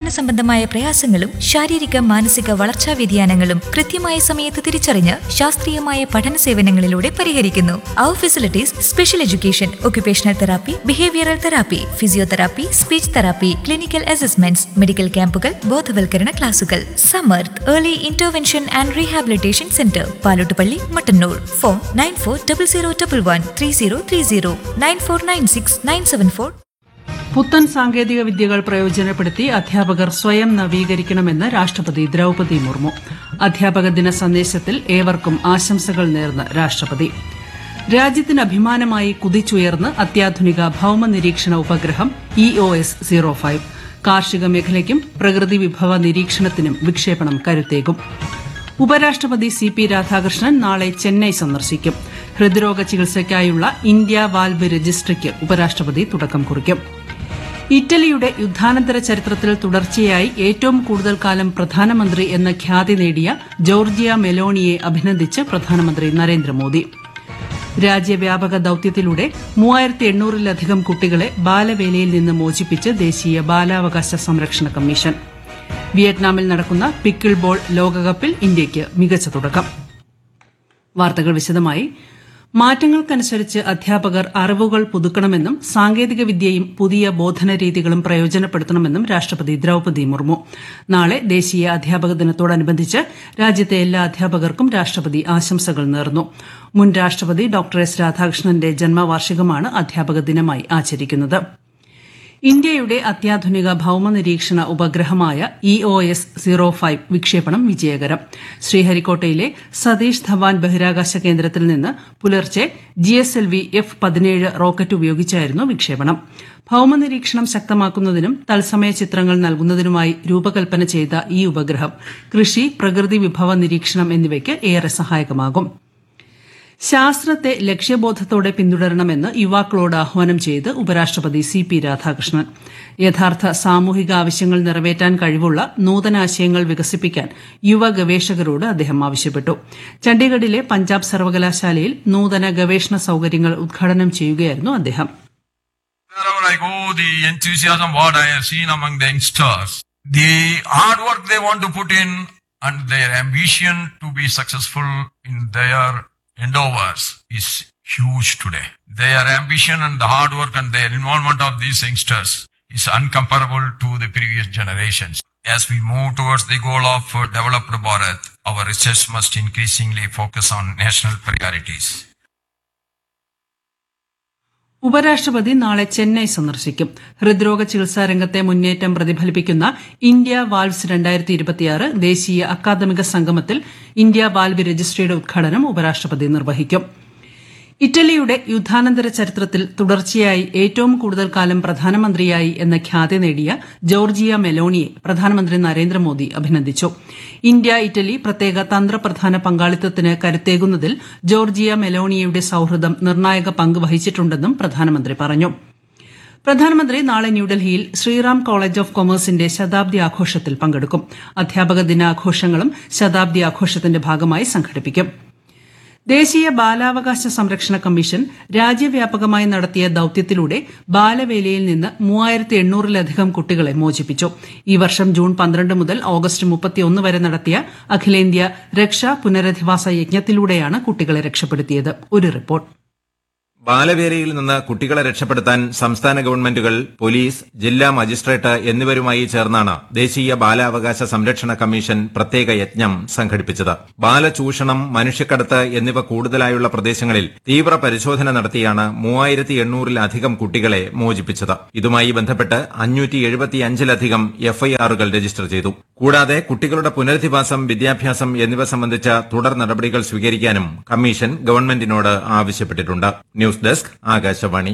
സംബന്ധമായ പ്രയാസങ്ങളും ശാരീരിക മാനസിക വളർച്ചാ വ്യതിയാനങ്ങളും കൃത്യമായ സമയത്ത് തിരിച്ചറിഞ്ഞ് ശാസ്ത്രീയമായ പഠന സേവനങ്ങളിലൂടെ പരിഹരിക്കുന്നു അവർ facilities special education occupational therapy behavioural therapy physiotherapy speech therapy clinical assessments medical ക്യാമ്പുകൾ ബോധവൽക്കരണ ക്ലാസുകൾ Samarth early intervention and rehabilitation centre Palottupalli Mattannur phone nine four double zero double one three zero three zero nine four nine six nine seven four പുത്തൻ സാങ്കേതിക വിദ്യകൾ പ്രയോജനപ്പെടുത്തി അധ്യാപകർ സ്വയം നവീകരിക്കണമെന്ന് രാഷ്ട്രപതി ദ്രൌപതി മുർമു അധ്യാപക ദിന സന്ദേശത്തിൽ ഏവർക്കും ആശംസകൾ നേർന്ന് രാഷ്ട്രപതി രാജ്യത്തിന് അഭിമാനമായി കുതിച്ചുയർന്ന് അത്യാധുനിക ഭൌമ നിരീക്ഷണ ഉപഗ്രഹം E O S zero five കാർഷിക മേഖലയ്ക്കും പ്രകൃതി വിഭവ നിരീക്ഷണത്തിനും വിക്ഷേപണം കരുത്തേകും ഉപരാഷ്ട്രപതി സി പി രാധാകൃഷ്ണൻ നാളെ ചെന്നൈ സന്ദർശിക്കും ഹൃദ്രോഗ ചികിത്സയ്ക്കായുള്ള ഇന്ത്യ വാൽവ് രജിസ്ട്രിക്ക് ഉപരാഷ്ട്രപതി തുടക്കം കുറിക്കും ഇറ്റലിയുടെ യുദ്ധാനന്തര ചരിത്രത്തിൽ തുടർച്ചയായി ഏറ്റവും കൂടുതൽ കാലം പ്രധാനമന്ത്രി എന്ന ഖ്യാതി നേടിയ ജോർജിയ മെലോണിയെ അഭിനന്ദിച്ച് പ്രധാനമന്ത്രി നരേന്ദ്രമോദി രാജ്യവ്യാപക ദൌത്യത്തിലൂടെ മൂവായിരത്തി എണ്ണൂറിലധികം കുട്ടികളെ ബാലവേലയിൽ നിന്ന് മോചിപ്പിച്ച് ദേശീയ ബാലാവകാശ സംരക്ഷണ കമ്മീഷൻ വിയറ്റ്നാമിൽ നടക്കുന്ന പിക്കിൾ ബോൾ ലോകകപ്പിൽ ഇന്ത്യയ്ക്ക് മികച്ച തുടക്കം വാർത്തകൾ വിശദമായി മാറ്റങ്ങൾക്കനുസരിച്ച് അധ്യാപകർ അറിവുകൾ പുതുക്കണമെന്നും സാങ്കേതിക വിദ്യയും പുതിയ ബോധന രീതികളും പ്രയോജനപ്പെടുത്തണമെന്നും രാഷ്ട്രപതി ദ്രൌപതി മുർമു നാളെ ദേശീയ അധ്യാപക ദിനത്തോടനുബന്ധിച്ച് രാജ്യത്തെ എല്ലാ അധ്യാപകർക്കും രാഷ്ട്രപതി ആശംസകൾ നേർന്നു മുൻ രാഷ്ട്രപതി ഡോക്ടർ എസ് രാധാകൃഷ്ണന്റെ ജന്മവാർഷികമാണ് അധ്യാപക ദിനമായി ആചരിക്കുന്നത് ഇന്ത്യയുടെ അത്യാധുനിക ഭൌമ നിരീക്ഷണ ഉപഗ്രഹമായ E O S zero five വിക്ഷേപണം വിജയകരം ശ്രീഹരിക്കോട്ടയിലെ സതീഷ് ധവാൻ ബഹിരാകാശ കേന്ദ്രത്തിൽ നിന്ന് പുലർച്ചെ G S L V F പതിനേഴ് റോക്കറ്റ് ഉപയോഗിച്ചായിരുന്നു വിക്ഷേപണം ഭൌമ നിരീക്ഷണം ശക്തമാക്കുന്നതിനും തത്സമയ ചിത്രങ്ങൾ നൽകുന്നതിനുമായി രൂപകൽപ്പന ചെയ്ത ഈ ഉപഗ്രഹം കൃഷി പ്രകൃതി വിഭവ നിരീക്ഷണം എന്നിവയ്ക്ക് ഏറെ സഹായകമാകും ശാസ്ത്രത്തെ ലക്ഷ്യബോധത്തോടെ പിന്തുടരണമെന്ന് യുവാക്കളോട് ആഹ്വാനം ചെയ്ത് ഉപരാഷ്ട്രപതി സി പി രാധാകൃഷ്ണൻ യഥാർത്ഥ സാമൂഹിക ആവശ്യങ്ങൾ നിറവേറ്റാൻ കഴിവുള്ള നൂതനാശയങ്ങൾ വികസിപ്പിക്കാൻ യുവ ഗവേഷകരോട് അദ്ദേഹം ആവശ്യപ്പെട്ടു ചണ്ഡീഗഡിലെ പഞ്ചാബ് സർവകലാശാലയിൽ നൂതന ഗവേഷണ സൌകര്യങ്ങൾ ഉദ്ഘാടനം ചെയ്യുകയായിരുന്നു അദ്ദേഹം Wherever I go, the enthusiasm what I have seen among the youngsters, the hard work they want to put in and their ambition to be successful in their endeavors is huge today. Their ambition and the hard work and their involvement of these youngsters is uncomparable to the previous generations. As we move towards the goal of uh, developed Bharat, our research must increasingly focus on national priorities. ഉപരാഷ്ട്രപതി നാളെ ചെന്നൈ സന്ദർശിക്കും ഹൃദ്രോഗ ചികിത്സാ രംഗത്തെ മുന്നേറ്റം പ്രതിഫലിപ്പിക്കുന്ന India valves രണ്ടായിരത്തി ഇരുപത്തിയാറ് ദേശീയ അക്കാദമിക സംഗമത്തിൽ ഇന്ത്യ വാൽവ് രജിസ്ട്രിയുടെ ഉദ്ഘാടനം ഉപരാഷ്ട്രപതി നിർവഹിക്കും ഇറ്റലിയുടെ യുദ്ധാനന്തര ചരിത്രത്തിൽ തുടർച്ചയായി ഏറ്റവും കൂടുതൽ കാലം പ്രധാനമന്ത്രിയായി എന്ന ഖ്യാതി നേടിയ ജോർജിയ മെലോണിയെ പ്രധാനമന്ത്രി നരേന്ദ്രമോദി അഭിനന്ദിച്ചു ഇന്ത്യ ഇറ്റലി പ്രത്യേക തന്ത്രപ്രധാന പങ്കാളിത്തത്തിന് കരുത്തേകുന്നതിൽ ജോർജിയ മെലോണിയയുടെ സൌഹൃദം നിർണായക പങ്ക് വഹിച്ചിട്ടുണ്ടെന്നും പ്രധാനമന്ത്രി പറഞ്ഞു പ്രധാനമന്ത്രി നാളെ ന്യൂഡൽഹിയിൽ ശ്രീറാം കോളേജ് ഓഫ് കൊമേഴ്സിന്റെ ശതാബ്ദി ആഘോഷത്തിൽ പങ്കെടുക്കും അധ്യാപക ദിനാഘോഷങ്ങളും ശതാബ്ദി ആഘോഷത്തിന്റെ ഭാഗമായി സംഘടിപ്പിക്കും ദേശീയ ബാലാവകാശ സംരക്ഷണ കമ്മീഷൻ രാജ്യവ്യാപകമായി നടത്തിയ ദൌത്യത്തിലൂടെ ബാലവേലയിൽ നിന്ന് മൂവായിരത്തി എണ്ണൂറിലധികം കുട്ടികളെ മോചിപ്പിച്ചു ഈ വർഷം ജൂൺ പന്ത്രണ്ട് മുതൽ ഓഗസ്റ്റ് മുപ്പത്തിയൊന്ന് വരെ നടത്തിയ അഖിലേന്ത്യാ രക്ഷാ പുനരധിവാസ യജ്ഞത്തിലൂടെയാണ് കുട്ടികളെ രക്ഷപ്പെടുത്തിയത് ഒരു റിപ്പോർട്ട് ബാലവേലയിൽ നിന്ന് കുട്ടികളെ രക്ഷപ്പെടുത്താൻ സംസ്ഥാന ഗവൺമെന്റുകൾ പോലീസ് ജില്ലാ മജിസ്ട്രേറ്റ് എന്നിവരുമായി ചേർന്നാണ് ദേശീയ ബാലാവകാശ സംരക്ഷണ കമ്മീഷൻ പ്രത്യേക യജ്ഞം സംഘടിപ്പിച്ചത് ബാലചൂഷണം മനുഷ്യക്കടത്ത് എന്നിവ കൂടുതലായുള്ള പ്രദേശങ്ങളിൽ തീവ്ര പരിശോധന നടത്തിയാണ് മൂവായിരത്തി എണ്ണൂറിലധികം കുട്ടികളെ മോചിപ്പിച്ചത് ഇതുമായി ബന്ധപ്പെട്ട് അഞ്ഞൂറ്റി എഴുപത്തിയഞ്ചിലധികം എഫ്ഐആറുകൾ രജിസ്റ്റർ ചെയ്തു കൂടാതെ കുട്ടികളുടെ പുനരധിവാസം വിദ്യാഭ്യാസം എന്നിവ സംബന്ധിച്ച തുടർ നടപടികൾ സ്വീകരിക്കാനും കമ്മീഷൻ ഗവൺമെന്റിനോട് ആവശ്യപ്പെട്ടിട്ടുണ്ട് ന്യൂസ് ഡെസ്ക് ആകാശവാണി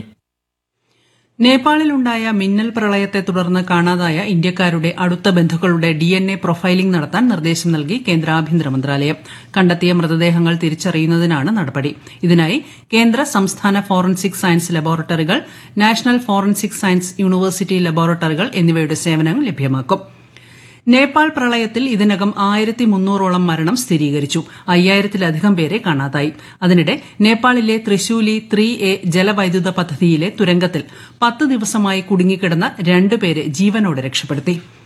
നേപ്പാളിലുണ്ടായ മിന്നൽ പ്രളയത്തെ തുടർന്ന് കാണാതായ ഇന്ത്യക്കാരുടെ അടുത്ത ബന്ധുക്കളുടെ ഡിഎൻഎ പ്രൊഫൈലിംഗ് നടത്താൻ നിർദ്ദേശം നൽകി കേന്ദ്ര ആഭ്യന്തര മന്ത്രാലയം കണ്ടെത്തിയ മൃതദേഹങ്ങൾ തിരിച്ചറിയുന്നതിനാണ് നടപടി ഇതിനായി കേന്ദ്ര സംസ്ഥാന ഫോറൻസിക് സയൻസ് ലബോറട്ടറികൾ നാഷണൽ ഫോറൻസിക് സയൻസ് യൂണിവേഴ്സിറ്റി ലബോറട്ടറികൾ എന്നിവയുടെ സേവനങ്ങൾ ലഭ്യമാക്കും നേപ്പാൾ പ്രളയത്തിൽ ഇതിനകം ആയിരത്തി മുന്നൂറോളം മരണം സ്ഥിരീകരിച്ചു അയ്യായിരത്തിലധികം പേരെ കാണാതായി അതിനിടെ നേപ്പാളിലെ ത്രിശൂലി ത്രീ എ ജലവൈദ്യുത പദ്ധതിയിലെ തുരങ്കത്തിൽ പത്ത് ദിവസമായി കുടുങ്ങിക്കിടന്ന രണ്ടുപേരെ ജീവനോടെ രക്ഷപ്പെടുത്തി